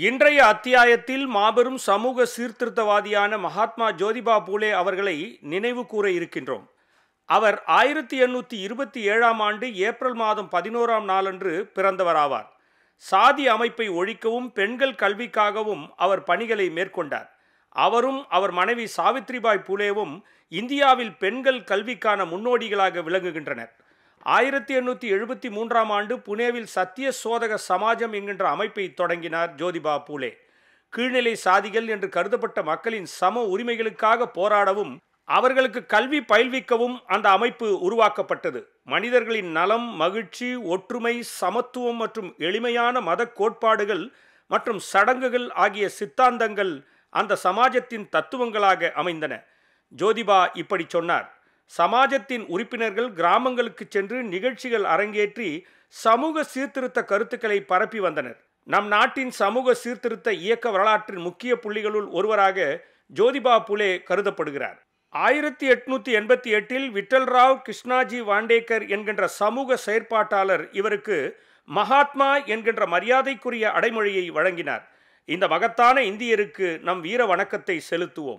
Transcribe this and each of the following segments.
இன்றைய அத்தியாயத்தில் மாபெரும் சமூக சீர்திருத்தவாதியான மகாத்மா ஜோதிபா பூலே அவர்களை நினைவு கூற இருக்கின்றோம் அவர் ஆயிரத்தி எண்ணூற்றி இருபத்தி ஏழாம் ஆண்டு ஏப்ரல் மாதம் பதினோராம் நாளன்று பிறந்தவராவார் சாதி அமைப்பை ஒழிக்கவும் பெண்கள் கல்விக்காகவும் அவர் பணிகளை மேற்கொண்டார் அவரும் அவர் மனைவி சாவித்ரிபாய் பூலேவும் இந்தியாவில் பெண்கள் கல்விக்கான முன்னோடிகளாக விளங்குகின்றனர் ஆயிரத்தி எண்ணூற்றி எழுபத்தி மூன்றாம் ஆண்டு புனேவில் சத்திய சோதக சமாஜம் என்கின்ற அமைப்பை தொடங்கினார் ஜோதிபா பூலே கீழ்நிலை சாதிகள் என்று கருதப்பட்ட மக்களின் சம உரிமைகளுக்காக போராடவும் அவர்களுக்கு கல்வி பயில்விக்கவும் அந்த அமைப்பு உருவாக்கப்பட்டது மனிதர்களின் நலம் மகிழ்ச்சி ஒற்றுமை சமத்துவம் மற்றும் எளிமையான மத கோட்பாடுகள் மற்றும் சடங்குகள் ஆகிய சித்தாந்தங்கள் அந்த சமாஜத்தின் தத்துவங்களாக அமைந்தன ஜோதிபா இப்படி சொன்னார் சமாஜத்தின் உறுப்பினர்கள் கிராமங்களுக்கு சென்று நிகழ்ச்சிகள் அரங்கேற்றி சமூக சீர்திருத்த கருத்துக்களை பரப்பி வந்தனர் நம் நாட்டின் சமூக சீர்திருத்த இயக்க வரலாற்றின் முக்கிய புள்ளிகளுள் ஒருவராக ஜோதிபா புலே கருதப்படுகிறார் ஆயிரத்தி எட்நூத்தி எண்பத்தி எட்டில் விட்டல்ராவ் கிருஷ்ணாஜி வாண்டேக்கர் என்கின்ற சமூக செயற்பாட்டாளர் இவருக்கு மகாத்மா என்கின்ற மரியாதைக்குரிய அடைமொழியை வழங்கினார் இந்த மகத்தான இந்தியருக்கு நம் வீர வணக்கத்தை செலுத்துவோம்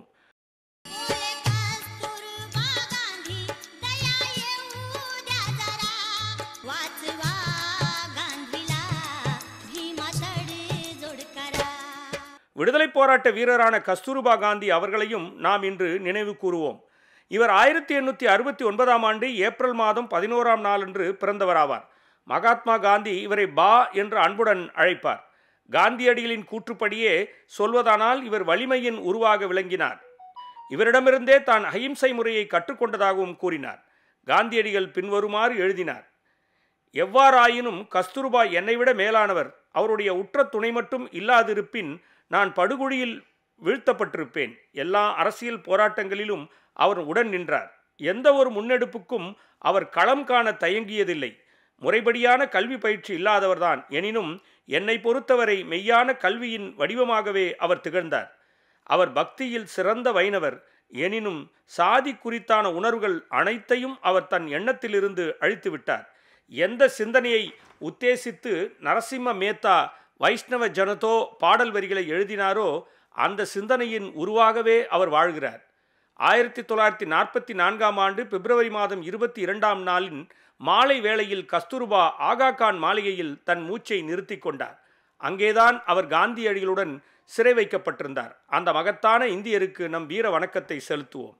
कस्तुरबा गांधी दया येऊ द्या जरा वाचवा गांधीला भीमातडी जोड करा விடுதலை போராட்ட வீரரான கஸ்தூர்பா காந்தி அவர்களையும் நாம் இன்று நினைவு கூறுவோம் இவர் ஆயிரத்தி எண்ணூற்றி அறுபத்தி ஒன்பதாம் ஆண்டு ஏப்ரல் மாதம் பதினோராம் நாளன்று பிறந்தவராவார் மகாத்மா காந்தி இவரை பா என்று அன்புடன் அழைப்பார் காந்தியடிகளின் கூற்றுப்படியே சொல்வதானால் இவர் வலிமையின் உருவாக விளங்கினார் இவரிடமிருந்தே தான் அஹிம்சை முறையை கற்றுக்கொண்டதாகவும் கூறினார் காந்தியடிகள் பின்வருமாறு எழுதினார் எவ்வாறாயினும் கஸ்தூர்பா என்னை விட மேலானவர் அவருடைய உற்ற துணை மட்டும் இல்லாதிருப்பின் நான் படுகொழியில் வீழ்த்தப்பட்டிருப்பேன் எல்லா அரசியல் போராட்டங்களிலும் அவர் உடன் நின்றார் எந்த ஒரு முன்னெடுப்புக்கும் அவர் களம் காண தயங்கியதில்லை முறைப்படியான கல்வி பயிற்சி இல்லாதவர்தான் எனினும் என்னை பொறுத்தவரை மெய்யான கல்வியின் வடிவமாகவே அவர் திகழ்ந்தார் அவர் பக்தியில் சிறந்த வைணவர் எனினும் சாதி குறித்தான உணர்வுகள் அனைத்தையும் அவர் தன் எண்ணத்திலிருந்து அழித்து விட்டார் எந்த சிந்தனையை உத்தேசித்து நரசிம்ம மேத்தா வைஷ்ணவ ஜனதோ பாடல் வரிகளை எழுதினாரோ அந்த சிந்தனையின் உருவாகவே அவர் வாழ்கிறார் ஆயிரத்தி தொள்ளாயிரத்தி நாற்பத்தி நான்காம் ஆண்டு பிப்ரவரி மாதம் இருபத்தி இரண்டாம் நாளின் மாலை வேளையில் கஸ்தூர்பா ஆகா கான் மாளிகையில் தன் மூச்சை நிறுத்தி கொண்டார் அங்கேதான் அவர் காந்தியடிகளுடன் சிறை வைக்கப்பட்டிருந்தார் அந்த மகத்தான இந்தியருக்கு நம் வீர வணக்கத்தை செலுத்துவோம்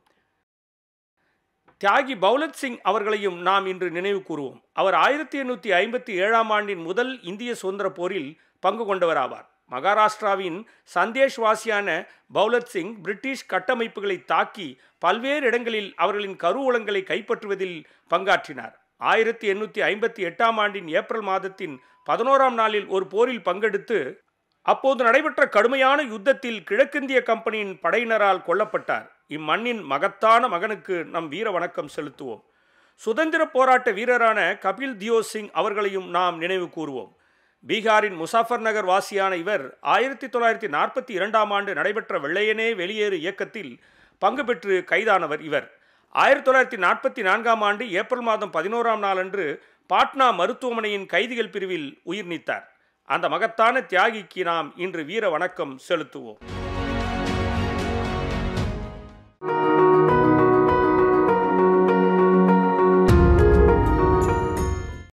தியாகி பௌலத் சிங் அவர்களையும் நாம் இன்று நினைவு கூறுவோம் அவர் ஆயிரத்தி எண்ணூற்றி ஐம்பத்தி ஏழாம் ஆண்டின் முதல் இந்திய சுதந்திர போரில் பங்கு கொண்டவராவார் மகாராஷ்டிராவின் சந்தேஷ்வாசியான பௌலத் சிங் பிரிட்டிஷ் கட்டமைப்புகளை தாக்கி பல்வேறு இடங்களில் அவர்களின் கருவூலங்களை கைப்பற்றுவதில் பங்காற்றினார் ஆயிரத்தி எண்ணூற்றி ஐம்பத்தி எட்டாம் ஆண்டின் ஏப்ரல் மாதத்தின் பதினோராம் நாளில் ஒரு போரில் பங்கெடுத்து அப்போது நடைபெற்ற கடுமையான யுத்தத்தில் கிழக்கிந்திய கம்பெனியின் படையினரால் கொல்லப்பட்டார் இம்மண்ணின் மகத்தான மகனுக்கு நம் வீர வணக்கம் செலுத்துவோம் சுதந்திர போராட்ட வீரரான கபில் தியோ சிங் அவர்களையும் நாம் நினைவு கூறுவோம் பீகாரின் முசாஃபர் நகர் வாசியான இவர் ஆயிரத்தி தொள்ளாயிரத்தி நாற்பத்தி இரண்டாம் ஆண்டு நடைபெற்ற வெள்ளையனே வெளியேறு இயக்கத்தில் பங்கு பெற்று கைதானவர் இவர் ஆயிரத்தி தொள்ளாயிரத்தி நாற்பத்தி நான்காம் ஆண்டு ஏப்ரல் மாதம் பதினோராம் நாளன்று பாட்னா மருத்துவமனையின் கைதிகள் பிரிவில் உயிர் நீத்தார் அந்த மகத்தான தியாகிக்கு நாம் இன்று வீர வணக்கம் செலுத்துவோம்